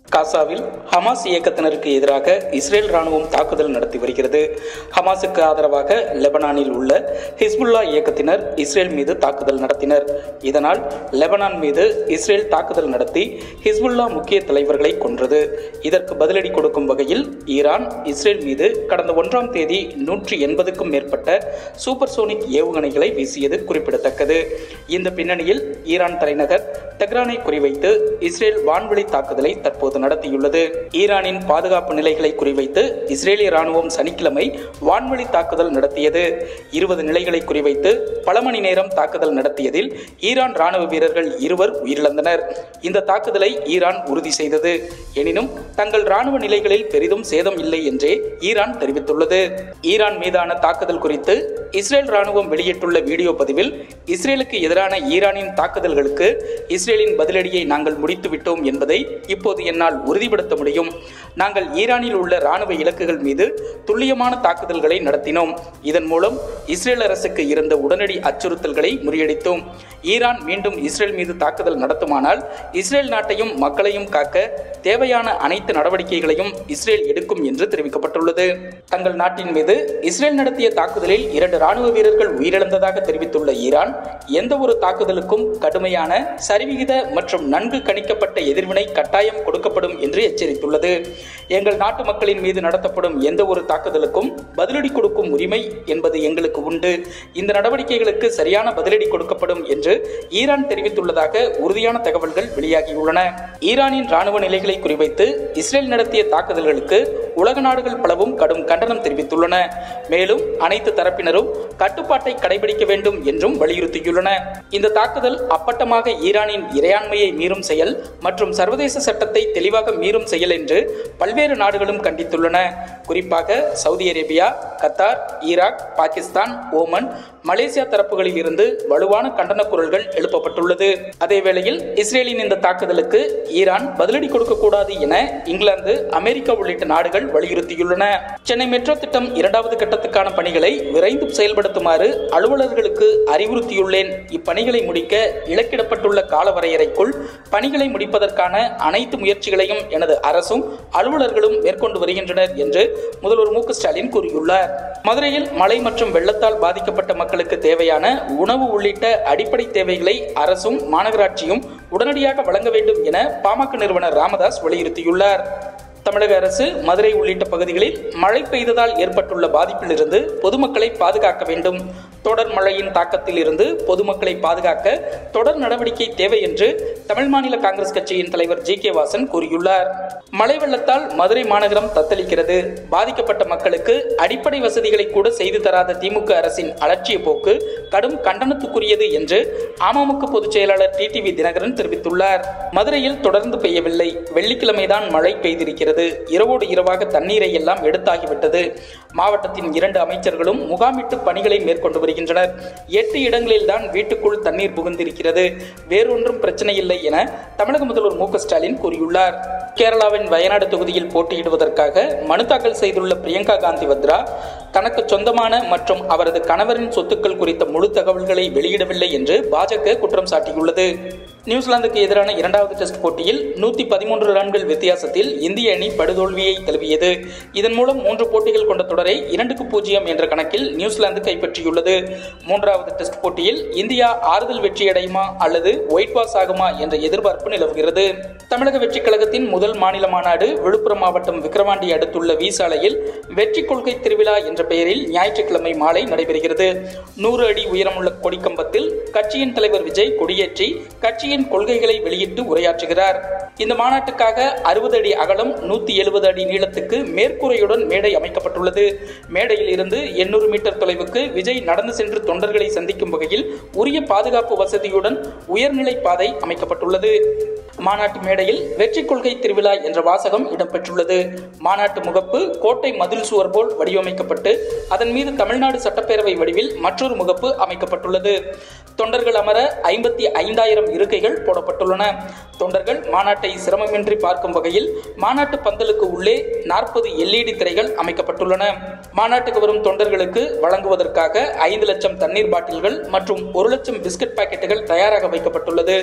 காசாவில் ஹமாஸ் இயக்கத்தினருக்கு எதிராக இஸ்ரேல் ராணுவம் தாக்குதல் நடத்தி வருகிறது ஹமாஸுக்கு ஆதரவாக லெபனானில் உள்ள ஹிஸ்புல்லா இயக்கத்தினர் இஸ்ரேல் மீது தாக்குதல் நடத்தினர் இதனால் லெபனான் மீது இஸ்ரேல் தாக்குதல் நடத்தி ஹிஸ்புல்லா முக்கிய தலைவர்களை கொன்றது இதற்கு பதிலடி கொடுக்கும் வகையில் ஈரான் இஸ்ரேல் மீது கடந்த ஒன்றாம் தேதி நூற்றி எண்பதுக்கும் மேற்பட்ட சூப்பர்சோனிக் ஏவுகணைகளை வீசியது குறிப்பிடத்தக்கது இந்த பின்னணியில் ஈரான் தலைநகர் தெஹ்ரானை குறிவைத்து இஸ்ரேல் வான்வழி தாக்குதலை தற்போது நடத்தியுள்ளது ஈரானின் பாதுகாப்பு நிலைகளை குறிவைத்து இஸ்ரேலிய ராணுவம் சனிக்கிழமை வான்வழி தாக்குதல் நடத்தியது இருபது நிலைகளை குறிவைத்து பல மணி நேரம் தாக்குதல் நடத்தியதில் ஈரான் ராணுவ வீரர்கள் இருவர் உயிரிழந்தனர் இந்த தாக்குதலை ஈரான் உறுதி செய்தது எனினும் தங்கள் ராணுவ நிலைகளில் பெரிதும் சேதம் இல்லை என்றே ஈரான் தெரிவித்துள்ளது ஈரான் மீதான தாக்குதல் குறித்து இஸ்ரேல் ராணுவம் வெளியிட்டுள்ள வீடியோ பதிவில் இஸ்ரேலுக்கு எதிரான ஈரானின் தாக்குதல்களுக்கு இஸ்ரேலின் பதிலடியை நாங்கள் முடித்துவிட்டோம் என்பதை இப்போது என்னால் உறுதிப்படுத்த முடியும் நாங்கள் ஈரானில் உள்ள ராணுவ இலக்குகள் மீது துல்லியமான தாக்குதல்களை நடத்தினோம் இதன் மூலம் இஸ்ரேல் அரசுக்கு இருந்த உடனடி அச்சுறுத்தல்களை முறியடித்தோம் ஈரான் மீண்டும் இஸ்ரேல் மீது தாக்குதல் நடத்துமானால் இஸ்ரேல் நாட்டையும் மக்களையும் காக்க தேவையான அனைத்து நடவடிக்கைகளையும் இஸ்ரேல் எடுக்கும் என்று தெரிவிக்கப்பட்டுள்ளது தங்கள் நாட்டின் மீது இஸ்ரேல் நடத்திய தாக்குதலில் இரண்டு ராணுவ வீரர்கள் உயிரிழந்ததாக தெரிவித்துள்ள ஈரான் எந்த ஒரு தாக்குதலுக்கும் கடுமையான சரிவிகித மற்றும் நன்கு கணிக்கப்பட்ட எதிர்வினை கட்டாயம் கொடுக்கப்படும் என்று எச்சரித்துள்ளது எங்கள் நாட்டு மக்களின் மீது நடத்தப்படும் எந்த ஒரு தாக்குதலுக்கும் பதிலடி கொடுக்கும் உரிமை என்பது எங்களுக்கு உண்டு இந்த நடவடிக்கைகளுக்கு சரியான பதிலடி கொடுக்கப்படும் என்று ஈரான் தெரிவித்துள்ளதாக உறுதியான தகவல்கள் வெளியாகியுள்ளன ஈரானின் ராணுவ நிலைகளை குறிவைத்து இஸ்ரேல் நடத்திய தாக்குதல்களுக்கு உலக நாடுகள் பலவும் கடும் கண்டனம் தெரிவித்துள்ளன மேலும் அனைத்து தரப்பினரும் கட்டுப்பாட்டை கடைபிடிக்க வேண்டும் என்றும் வலியுறுத்தியுள்ளன இந்த தாக்குதல் அப்பட்டமாக ஈரானின் இறையாண்மையை மீறும் செயல் மற்றும் சர்வதேச சட்டத்தை தெளிவாக மீறும் செயல் என்று பல்வேறு நாடுகளும் கண்டித்துள்ளன குறிப்பாக Saudi Arabia Qatar Iraq Pakistan Oman Malaysia தரப்புகளில் இருந்து வலுவான கண்டன குரல்கள் எழுப்பப்பட்டுள்ளது அதேவேளையில் இஸ்ரேலின் இந்த தாக்குதலுக்கு ஈரான் பதிலடி கொடுக்கக்கூடாது என இங்கிலாந்து அமெரிக்கா உள்ளிட்ட நாடுகள் வலியுறுத்தியுள்ளன சென்னை மெட்ரோ திட்டம் இரண்டாவது கட்டத்துக்கான பணிகளை விரைந்து செயல்படுத்துமாறு அலுவலர்களுக்கு அறிவுறுத்தியுள்ளேன் இப்பணிகளை முடிக்க இலக்கிடப்பட்டுள்ள காலவரையறைக்குள் பணிகளை முடிப்பதற்கான அனைத்து முயற்சிகளையும் எனது அரசும் அலுவலர்களும் மேற்கொண்டு வருகின்றனர் என்று முதல்வர் மு க ஸ்டாலின் கூறியுள்ளார் மதுரையில் மழை மற்றும் வெள்ளத்தால் பாதிக்கப்பட்ட மக்களுக்கு தேவையான உணவு உள்ளிட்ட அடிப்படை தேவைகளை அரசும் மாநகராட்சியும் உடனடியாக வழங்க வேண்டும் என பாமக நிறுவனர் ராமதாஸ் வலியுறுத்தியுள்ளார் தமிழக அரசு மதுரை உள்ளிட்ட பகுதிகளில் மழை பெய்ததால் ஏற்பட்டுள்ள பாதிப்பிலிருந்து பொதுமக்களை பாதுகாக்க வேண்டும் தொடர் மழையின் தாக்கத்தில் இருந்து பொதுமக்களை பாதுகாக்க தொடர் நடவடிக்கை தேவை என்று தமிழ் மாநில காங்கிரஸ் கட்சியின் தலைவர் ஜி கே வாசன் கூறியுள்ளார் மழை வெள்ளத்தால் மதுரை மாநகரம் தத்தளிக்கிறது பாதிக்கப்பட்ட மக்களுக்கு அடிப்படை வசதிகளை கூட செய்து தராத திமுக அரசின் அலட்சிய போக்கு கடும் கண்டனத்துக்குரியது என்று அமமுக பொதுச் செயலாளர் டிடிவி தினகரன் தெரிவித்துள்ளார் மதுரையில் தொடர்ந்து பெய்யவில்லை வெள்ளிக்கிழமைதான் மழை பெய்திருக்கிறது இரவோடு இரவாக தண்ணீரை எல்லாம் எடுத்தாகிவிட்டது மாவட்டத்தின் இரண்டு அமைச்சர்களும் முகாமிட்டு பணிகளை மேற்கொண்டு வருகின்றனர் எட்டு இடங்களில் தான் வீட்டுக்குள் தண்ணீர் புகுந்திருக்கிறது வேறொன்றும் பிரச்சனை இல்லை என தமிழக முதல்வர் மு க ஸ்டாலின் கூறியுள்ளார் கேரளாவின் வயநாடு தொகுதியில் போட்டியிடுவதற்காக மனு தாக்கல் செய்துள்ள பிரியங்கா காந்தி வத்ரா தனக்கு சொந்தமான மற்றும் அவரது கணவரின் சொத்துக்கள் குறித்த முழு தகவல்களை வெளியிடவில்லை என்று பாஜக குற்றம் சாட்டியுள்ளது நியூசிலாந்துக்கு எதிரான இரண்டாவது டெஸ்ட் போட்டியில் நூத்தி பதிமூன்று ரன்கள் வித்தியாசத்தில் இந்திய அணி படுதோல்வியை தழுவியது இதன் மூலம் மூன்று போட்டிகள் கொண்ட தொடரை இரண்டுக்கு பூஜ்ஜியம் என்ற கணக்கில் நியூசிலாந்து கைப்பற்றியுள்ளது மூன்றாவது டெஸ்ட் போட்டியில் இந்தியா ஆறுதல் வெற்றியடையுமா அல்லது ஒயிட் வாஷ் ஆகுமா என்ற எதிர்பார்ப்பு நிலவுகிறது தமிழக வெற்றி கழகத்தின் முதல் மாநில மாநாடு விழுப்புரம் மாவட்டம் விக்கிரவாண்டி அடுத்துள்ள வி சாலையில் வெற்றி கொள்கை திருவிழா என்ற பெயரில் ஞாயிற்றுக்கிழமை மாலை நடைபெறுகிறது நூறு அடி உயரமுள்ள கொடிக்கம்பத்தில் கட்சியின் தலைவர் விஜய் கொடியேற்றி கட்சியின் கொள்கைகளை வெளியிட்டு உரையாற்றுகிறார் இந்த மாநாட்டுக்காக அறுபது அடி அகலம் நூத்தி எழுபது அடி நீளத்துக்கு மேற்கூரையுடன் மேடை அமைக்கப்பட்டுள்ளது மேடையில் இருந்து எண்ணூறு மீட்டர் தொலைவுக்கு விஜய் நடந்து சென்று தொண்டர்களை சந்திக்கும் வகையில் உரிய பாதுகாப்பு வசதியுடன் உயர்நிலை பாதை அமைக்கப்பட்டுள்ளது மாநாட்டு மேடையில் வெற்றி கொள்கை திருவிழா என்ற வாசகம் இடம்பெற்றுள்ளது மாநாட்டு முகப்பு கோட்டை மதில் சுவர் போல் வடிவமைக்கப்பட்டு அதன் மீது தமிழ்நாடு சட்டப்பேரவை வடிவில் மற்றொரு முகப்பு அமைக்கப்பட்டுள்ளது தொண்டர்கள் அமர ஐம்பத்தி ஐந்தாயிரம் இருக்கைகள் போடப்பட்டுள்ளன தொண்டர்கள் மாநாட்டை சிரமமின்றி பார்க்கும் வகையில் மாநாட்டு பந்தலுக்கு உள்ளே நாற்பது எல்இடி திரைகள் அமைக்கப்பட்டுள்ளன மாநாட்டுக்கு வரும் தொண்டர்களுக்கு வழங்குவதற்காக ஐந்து லட்சம் தண்ணீர் பாட்டில்கள் மற்றும் ஒரு லட்சம் பிஸ்கட் பாக்கெட்டுகள் தயாராக வைக்கப்பட்டுள்ளது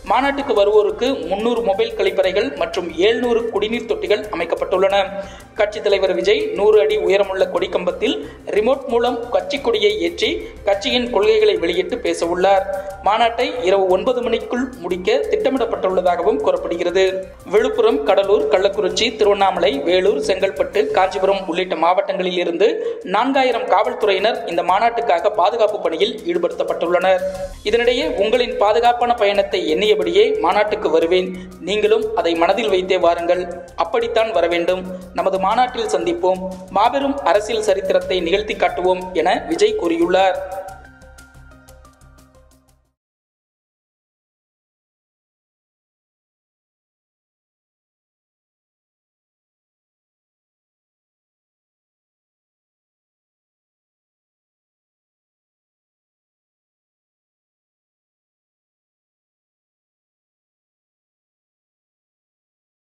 மாநாட்டுக்கு வருவோருக்கு முன்னூறு மொபைல் கழிப்பறைகள் மற்றும் ஏழ்நூறு குடிநீர் தொட்டிகள் அமைக்கப்பட்டுள்ளன கட்சித் தலைவர் விஜய் நூறு அடி உயரமுள்ள கொடிக்கம்பத்தில் ரிமோட் மூலம் கட்சி கொடியை ஏற்றி கட்சியின் கொள்கைகளை வெளியிட்டு பேச உள்ளார் மாநாட்டை இரவு ஒன்பது மணிக்குள் முடிக்க திட்டமிடப்பட்டுள்ளதாகவும் கூறப்படுகிறது விழுப்புரம் கடலூர் கள்ளக்குறிச்சி திருவண்ணாமலை வேலூர் செங்கல்பட்டு காஞ்சிபுரம் உள்ளிட்ட மாவட்டங்களில் இருந்து நான்காயிரம் காவல்துறையினர் இந்த மாநாட்டுக்காக பாதுகாப்பு பணியில் ஈடுபடுத்தப்பட்டுள்ளனர் இதனிடையே உங்களின் பாதுகாப்பான பயணத்தை எண்ணியபடியே மாநாட்டுக்கு வருவேன் நீங்களும் அதை மனதில் வைத்தே வாருங்கள் அப்படித்தான் வர வேண்டும் நமது மாநாட்டில் சந்திப்போம் மாபெரும் அரசியல் சரித்திரத்தை நிகழ்த்தி காட்டுவோம் என விஜய் கூறியுள்ளார்